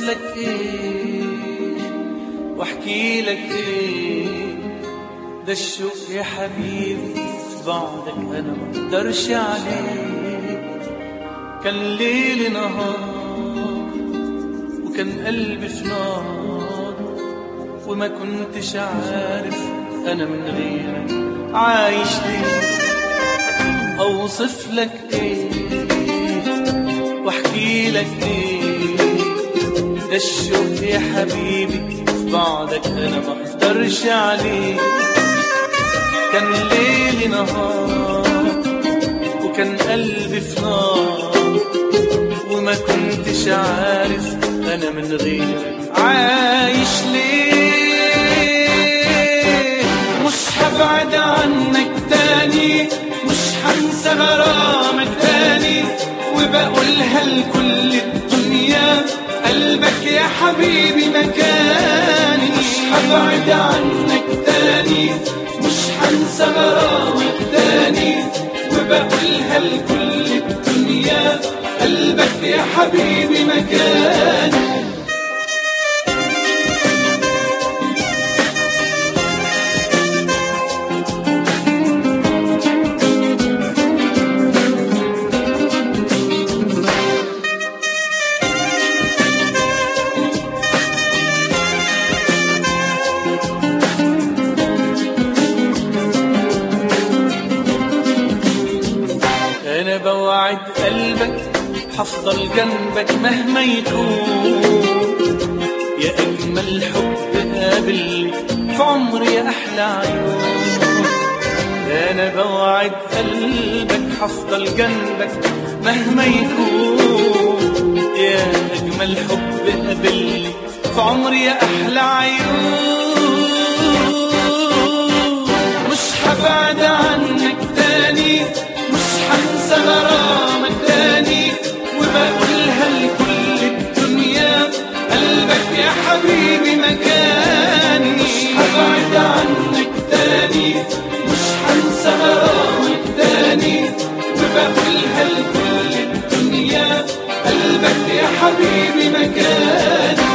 لك ايه واحكي لك ايه ده الشوق يا حبيبي في بعدك انا ما اقدرش عليه كان ليل نهار وكان قلبي في نار وما كنتش عارف انا من غيرك عايش ليه اوصف لك ايه واحكي لك ايه ده الشوق يا حبيبي في بعدك انا ما اقدرش عليه كان ليلي نهار وكان قلبي في نار وما كنتش عارف انا من غيرك عايش ليه مش هبعد عنك تاني مش هنسى غرامك تاني وبقولها لكل الدنيا قلبك يا حبيبي مكاني مش هبعد عنك تاني مش هنسى غرامك تاني وبقولها لكل الدنيا قلبك يا حبيبي مكاني انا بوعد قلبك حفضل جنبك مهما يكون يا اجمل حب قابلني في عمري يا احلى عيون انا بوعد قلبك حفضل جنبك مهما يكون يا اجمل حب قابلني في عمري يا احلى عيون مش هبعد عنك تاني مش هنسى غرامك تاني وبقولها لكل الدنيا قلبك يا حبيبي مكاني مش هبعد عنك تاني مش هنسى غرامك تاني وبقولها لكل الدنيا قلبك يا حبيبي مكاني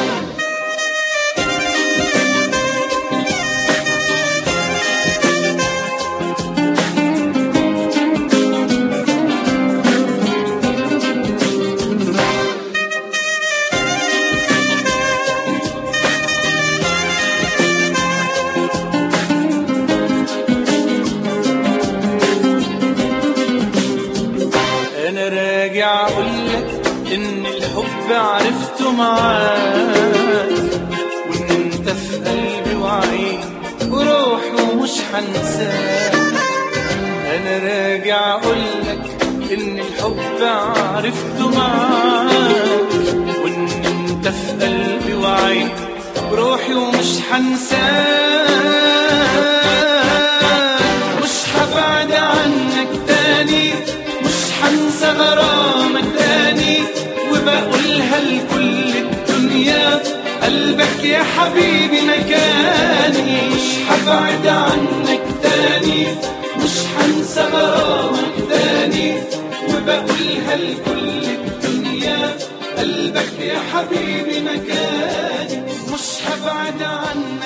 انا راجع اقولك ان الحب عرفته معاك وان انت في قلبي وعيني وروحي ومش هنساك انا راجع اقولك ان الحب عرفته معاك وان انت في قلبي وعيني وروحي ومش هنساك مش هبعد عنك تاني مش هنسى غرامك تاني وبقولها لكل الدنيا قلبك يا حبيبي مكاني مش هبعد عنك تاني مش هنسى غرامك تاني وبقولها لكل الدنيا قلبك يا حبيبي مكاني مش هبعد عنك